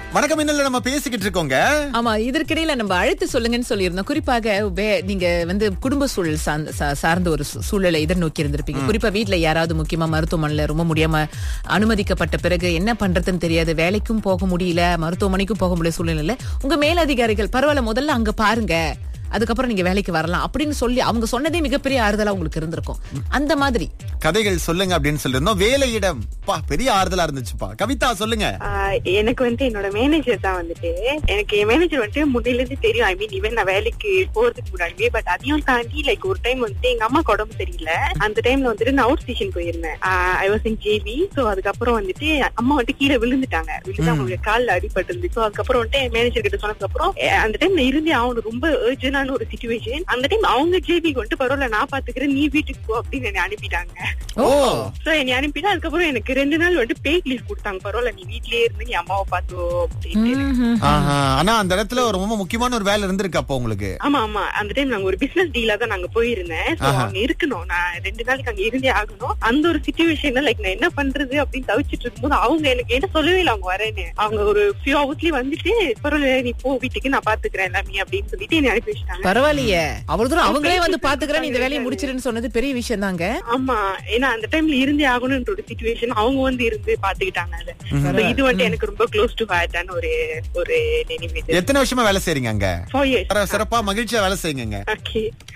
வணக்கம் இன்னும் நம்ம பேசிக்கிட்டு இருக்கோங்க ஆமா இதற்கிடையில நம்ம அழைத்து சொல்லுங்கன்னு சொல்லியிருந்தோம் குறிப்பாக வே- நீங்க வந்து குடும்ப சூழல் சார்ந்த- சா- சார்ந்த ஒரு சூ- சூழலை எதிர்நோக்கி இருந்திருப்பீங்க குறிப்பா வீட்ல யாராவது முக்கியமா மருத்துவமனையில ரொம்ப முடியாம அனுமதிக்கப்பட்ட பிறகு என்ன பண்றதுன்னு தெரியாது வேலைக்கும் போக முடியல மருத்துவமனைக்கும் போக முடியல சூழ்நிலையில உங்க மேலதிகாரிகள் பரவாயில்ல முதல்ல அங்க பாருங்க அதுக்கப்புறம் நீங்க வேலைக்கு வரலாம் அப்படின்னு சொல்லி அவங்க சொன்னதே மிகப்பெரிய ஆறுதலா உங்களுக்கு இருந்திருக்கும் அந்த மாதிரி கதைகள் சொல்லுங்க அப்படின்னு சொல்லியிருந்தோம் வேலையிடம் பா பெரிய ஆறுதலா இருந்துச்சுப்பா கவிதா சொல்லுங்க ஆஹ் எனக்கு வந்து என்னோட மேனேஜர் தான் வந்துட்டு எனக்கு என் மேனேஜர் வந்துட்டு முன்னில இருந்து தெரியும் ஐ மீன் இவன் நான் வேலைக்கு போறதுக்கு முன்னாடியே பட் அதையும் தாண்டி லைக் ஒரு டைம் வந்துட்டு எங்க அம்மாக்கு உடம்பு சரியில்லை அந்த டைம்ல வந்துட்டு நான் அவுட் ஸ்டேஷன் போயிருந்தேன் I was in JP so அதுக்கப்புறம் வந்துட்டு அம்மா வந்துட்டு கீழே விழுந்துட்டாங்க விழுந்து அவங்களுக்கு கால்ல அடிபட்டு இருந்துச்சு அதுக்கப்புறம் வந்துட்டு என் மேனேஜர் கிட்ட சொன்னதுக்கு அப்புறம் அஹ் அந்த டைம்ல இருந்தே அவனுக்கு ரொம்ப அர்ஜென்டான ஒரு சுச்சுவேஷன் அந்த டைம் அவங்க ஜேபிக்கு வந்துட்டு பரவாயில்ல நான் பாத்துக்கிறேன் நீ வீட்டுக்கு போ அப்படின்னு என்னை அனுப்பிட்டாங்க ஓ சோ என்னை அனுப்பிட்டு அதுக்கப்புறம் எனக்கு ரெண்டு நாள் வந்துட்டு பெய்ட் லீவ் கொடுத்தாங்க பரவாயில்ல நீ வீட்லயே இருந்து நீ அம்மாவை பாத்தோ அப்படின்னு ம்ஹும். ஆஹா. ஆனா அந்த இடத்துல ஒரு ரொம்ப முக்கியமான ஒரு வேலை இருந்திருக்கு அப்போ உங்களுக்கு ஆமா ஆமா அந்த டைம் நாங்க ஒரு பிசினஸ் டீலா தான் நாங்க போயிருந்தேன் சோ அங்க இருக்கணும் நான் ரெண்டு நாளைக்கு அங்க இருந்தே ஆகணும் அந்த ஒரு சுச்சுவேஷன்ல லைக் நான் என்ன பண்றது அப்படின்னு தவிச்சிட்டு இருக்கும்போது அவங்க எனக்கு என்ன சொல்லவே இல்லை அவங்க வரேன்னு அவங்க ஒரு ஃபியூ ஹவர்ஸ்லயே வந்துட்டு பரவாயில்ல நீ போ வீட்டுக்கு நான் பாத்துக்கிறேன் எல்லாமே அப்படின்னு சொல்லிட்டு என்னை அனுப்பி வச்சிட்டாங்க பரவாயில்லையே அவ்வளவு தூரம் அவங்களே வந்து பாத்துக்கிறேன் இந்த வேலையை முடிச்சிருன்னு சொன்னது பெரிய விஷயம் தாங்க ஆமா ஏன்னா அந்த டைம்ல இருந்தே ஆகணும்ன்ற ஒரு சுச்சுவேஷன் அவங்க வந்து இருந்து பாத்துக்கிட்டாங்க அதை So இது வந்துட்டு எனக்கு ரொம்ப க்ளோஸ் டு ஹார்ட்டான ஒரு ஒரு நினைவு எத்தனை வருஷமா வேலை செய்றீங்க அங்க ஃபோர் இயர்ஸ் சிறப்பா மகிழ்ச்சியா வேலை செய்யுங்க ஓகே